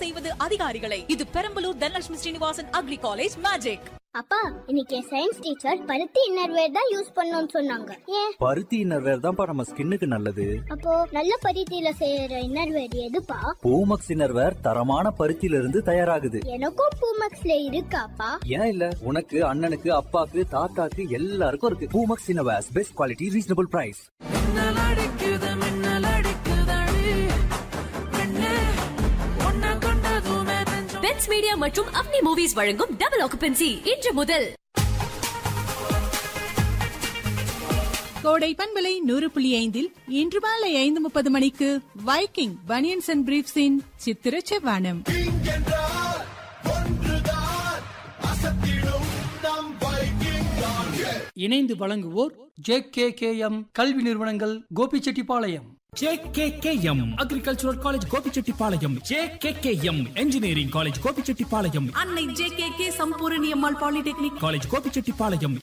செய்வது அதிகாரிகளை இது Perambalur Dhanalakshmi Srinivasan agri college magic அப்பா இன்னைக்கு சயின்ஸ் டீச்சர் பருத்தி இன்னர்வேர் தான் யூஸ் பண்ணணும்னு சொன்னாங்க ஏன் பருத்தி இன்னர்வேர் தான்ப்பா நம்ம ஸ்கின்னுக்கு நல்லது அப்போ நல்ல பருத்தியில செய்யற இன்னர்வேர் எதுப்பா பூமக்ஸ் இன்னர்வேர் தரமான பருத்தியில இருந்து தயாராகுது எனக்கும் பூமக்ஸ்ல இருக்காப்பா ஏன் இல்ல உனக்கு அண்ணனுக்கு அப்பாக்கு தாத்தாக்கு எல்லாருக்கும் இருக்கு Poomex innerwears best quality reasonable price Benz media மற்றும் அப்னி மூவிஸ் வழங்கும் டபுள் ஆக்குபென்சி இன்று முதல் கோடை பண்பலை நூறு புள்ளி ஐந்தில் இன்று மாலை ஐந்து முப்பது மணிக்கு வைக்கிங் பனியன்ஸ் அண்ட் பிரீப்ஸின் சித்திர செவ்வானம் இணைந்து வழங்குவோர் ஜே கே கே எம் கல்வி நிறுவனங்கள் Gobichettipalayam JKKM agricultural college Gobichettipalayam JKKM engineering college Gobichettipalayam Annai J K K Sampoorani Ammal polytechnic college Gobichettipalayam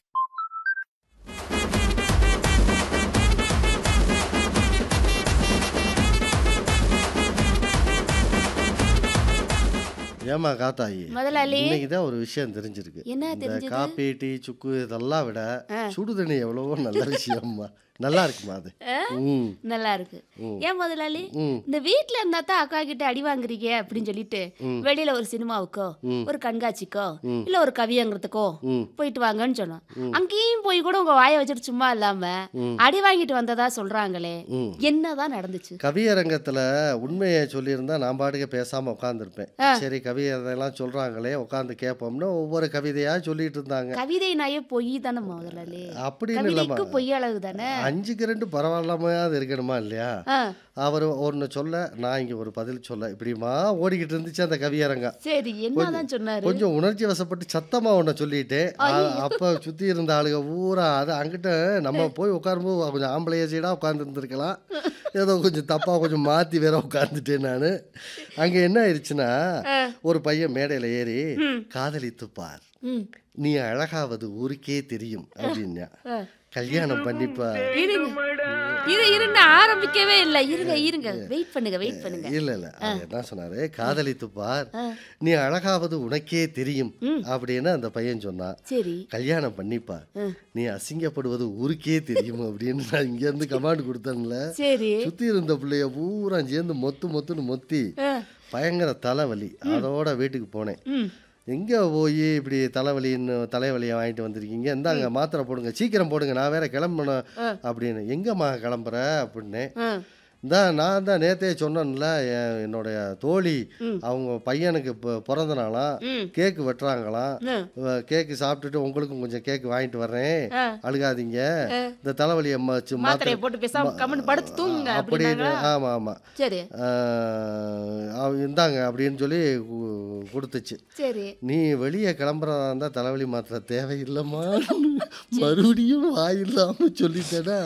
ஏமா காத்தாயி முதலாளி இன்னைக்கு தான் ஒரு விஷயம் தெரிஞ்சிருக்கு என்ன இந்த தெரிஞ்சது? காப்பி டீ சுக்கு இதெல்லாம் விட சுடு தண்ணி எவ்வளவோ நல்ல விஷயம்மா நல்லா இருக்குமா அது ம் நல்லா இருக்கு ம். ஏன் முதலாளி ம். இந்த வீட்ல இருந்தா தான் அக்கா கிட்ட அடி வாங்குறீங்க அப்படின்னு சொல்லிட்டு வெளியில ஒரு சினிமாவுக்கோ ஒரு கண்காட்சிக்கோ இல்ல ஒரு கவியங்கிறதுக்கோ ம். போயிட்டு வாங்கன்னு சொன்னோம் அங்கேயும் போய் கூட உங்க வாயை வச்சுட்டு சும்மா இல்லாம அடி வாங்கிட்டு வந்ததா சொல்றாங்களே ம். என்னதான் நடந்துச்சு கவியரங்கத்துல உண்மையை சொல்லியிருந்தா நான் பாட்டுக்கு பேசாம உட்காந்துருப்பேன் சரி கவியரெல்லாம் சொல்றாங்களே உட்காந்து கேட்போம்னு ஒவ்வொரு கவிதையா சொல்லிட்டு இருந்தாங்க கவிதை நாயே பொய் தானே முதலாளி அப்படின்னு கவிதைக்கு இல்லம்மா பொய் அளவு தானே அஞ்சுக்கு ரெண்டு பரவாயில்லாமையாவது இருக்கணுமா இல்லையா ஆ, அவர் ஒன்று சொல்ல நான் இங்க ஒரு பதில் சொல்ல இப்படிமா ஓடிக்கிட்டு இருந்துச்சு அந்த கவியரங்கம் சரி என்னதான் சொன்னாரு கொஞ்சம் உணர்ச்சி வசப்பட்டு சத்தமா ஒன்ன சொல்லிட்டு அ- அப்ப சுத்தி இருந்த ஆளுங்க ஊரா அது அங்கிட்ட நம்ம போய் உட்காரும்போது கொஞ்சம் ஆம்பளைய சைடா உட்கார்ந்து இருந்திருக்கலாம் ஏதோ கொஞ்சம் தப்பா கொஞ்சம் மாத்தி வேற உட்கார்ந்துட்டேன் நானு அங்க என்ன ஆயிடுச்சுன்னா ஒரு பையன் மேடையில ஏறி காதலித்து பார் ம். நீ அழகாவது ஊருக்கே தெரியும் அப்படின்னா கல்யாணம் பண்ணிப்பா இருங்க இரு இருங்க ஆரம்பிக்கவே இல்லை இருங்க இருங்க வெயிட் பண்ணுங்க வெயிட் பண்ணுங்க இல்ல இல்ல அவர் என்ன சொன்னாரு காதலித்து பார் நீ அழகாவது உனக்கே தெரியும் அப்படின்னு அந்த பையன் சொன்னான் சரி கல்யாணம் பண்ணிப்பா நீ அசிங்கப்படுவது ஊருக்கே தெரியும் அப்படின்னு நான் இங்க இருந்து கமாண்ட் கொடுத்தேன்ல சரி சுத்தி இருந்த பிள்ளைய பூரா சேர்ந்து மொத்து மொத்துன்னு மொத்தி பயங்கர தலைவலி அதோட வீட்டுக்கு போனேன் எங்க போய் இப்படி தலைவலின்னு தலைவலியை வாங்கிட்டு வந்திருக்கீங்க இந்தாங்க மாத்திரை போடுங்க சீக்கிரம் போடுங்க நான் வேற கிளம்பணும் அப்படின்னு எங்கம்மா கிளம்புற அப்படின்னு ம். தான் நான் தான் நேத்தே சொன்னேன்ல என் என்னுடைய தோழி அவங்க பையனுக்கு இப்போ பிறந்த நாளாம் கேக்கு வெட்டுறாங்களாம் அஹ் கேக்கு சாப்பிட்டுட்டு உங்களுக்கும் கொஞ்சம் கேக்கு வாங்கிட்டு வர்றேன் அழுகாதீங்க இந்த தலைவலியை மச்சு மாத்திரையை போட்டு பேசாம கம்முன்னு படுத்து தூங்குங்க அப்படின்னு அப்படின்னாங்களா? ஆமா ஆமா சரி ஆஹ் அவ- இந்தாங்க அப்படின்னு சொல்லி கு- கொடுத்துச்சு சரி நீ வெளியே கிளம்புறதா இருந்தா தலைவலி மாத்திரை தேவையில்லைம்மா மறுபடியும் வாயில்லாம சொல்லிட்டேனா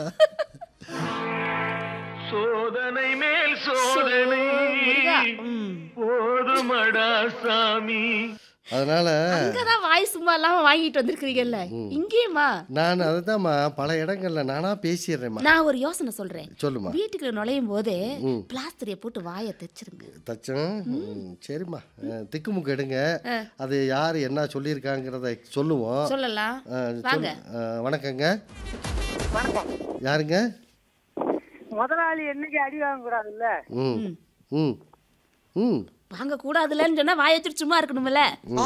சோதனை மேல் முருகா. ம். போதுமடா சாமி அதனால அங்கதான் வாய் சும்மா இல்லாம வாங்கிட்டு வந்திருக்கிறீங்கல்ல இங்கேயுமா நான் அதுதான்மா பல இடங்கள்ல நானா பேசிடுறேம்மா நான் ஒரு யோசனை சொல்றேன் சொல்லுமா வீட்டுக்குள்ள நுழையும் போதே பிளாஸ்டரிய போட்டு வாயை தைச்சிருங்க தச்சன் ம், சரிம்மா அஹ், திக்குமுக்கு எடுங்க அது யார் என்ன சொல்லியிருக்காங்கிறத சொல்லுவோம் சொல்லலாம் அஹ், சொல்- வாங்க. அஹ், வணக்கங்க யாருங்க முதலாளி என்னைக்கு அடி வாங்க கூடாதுல்ல ம் ம் ம் வாங்க கூடாதுலன்னு சொன்னா வாயை வச்சுட்டு சும்மா இருக்கணும்ல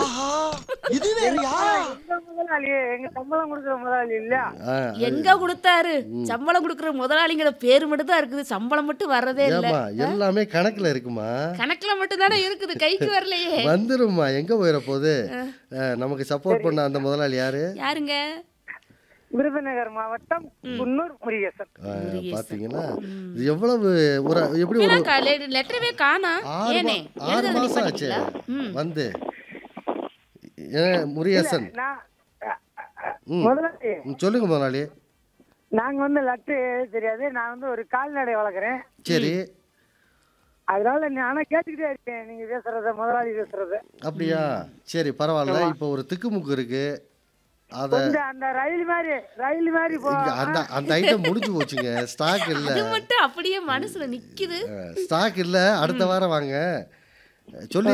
எங்க முதலாளி எங்க சம்பளம் கொடுக்குற முதலாளி இல்ல ஆ, எங்க கொடுத்தாரு சம்பளம் கொடுக்குற முதலாளிங்கிற பேரு மட்டும் தான் இருக்குது சம்பளம் மட்டும் வர்றதே இல்ல ஏம்மா எல்லாமே கணக்குல இருக்குமா கணக்குல மட்டும் தானே இருக்குது கைக்கு வரலையே வந்துரும்மா எங்க போயிட போகுது அஹ், நமக்கு சப்போர்ட் பண்ண அந்த முதலாளி யாரு யாருங்க விருதுநகர் மாவட்டம் குன்னூர் முருகேசன் அஹ், பாத்தீங்கன்னா இது எவ்வளவு ஒரு எப்படி ஒரு லெட்டரவே காணா ஆறு ஏனே மா- ஆறு எழுதுறது மாசம் ஆச்சு நிப்பாட்டிட்டீங்களா? ம். வந்து ஏன் முருகேசன் நான் அ- அ- ம். முதலாளி ம், சொல்லுங்க முதலாளி நாங்க வந்து லட்டு தெரியாது நான் வந்து ஒரு கால்நடை வளர்க்குறேன் சரி அதனால நானா கேட்டுக்கிட்டே இருக்கேன் நீங்க பேசுறத முதலாளி பேசுறத அப்படியா சரி பரவாயில்ல இப்போ ஒரு திக்குமுக்கு இருக்கு அத கொஞ்சம் அந்த ரயில் மாதிரி ரயில் மாதிரி போ இங்க அந்த அந்த ஐட்டம் முடிஞ்சு போச்சுங்க ஸ்டாக் இல்ல அது மட்டும் அப்படியே மனசுல நிக்குது ஸ்டாக் இல்ல அடுத்த வாரம் வாங்க சொல்லி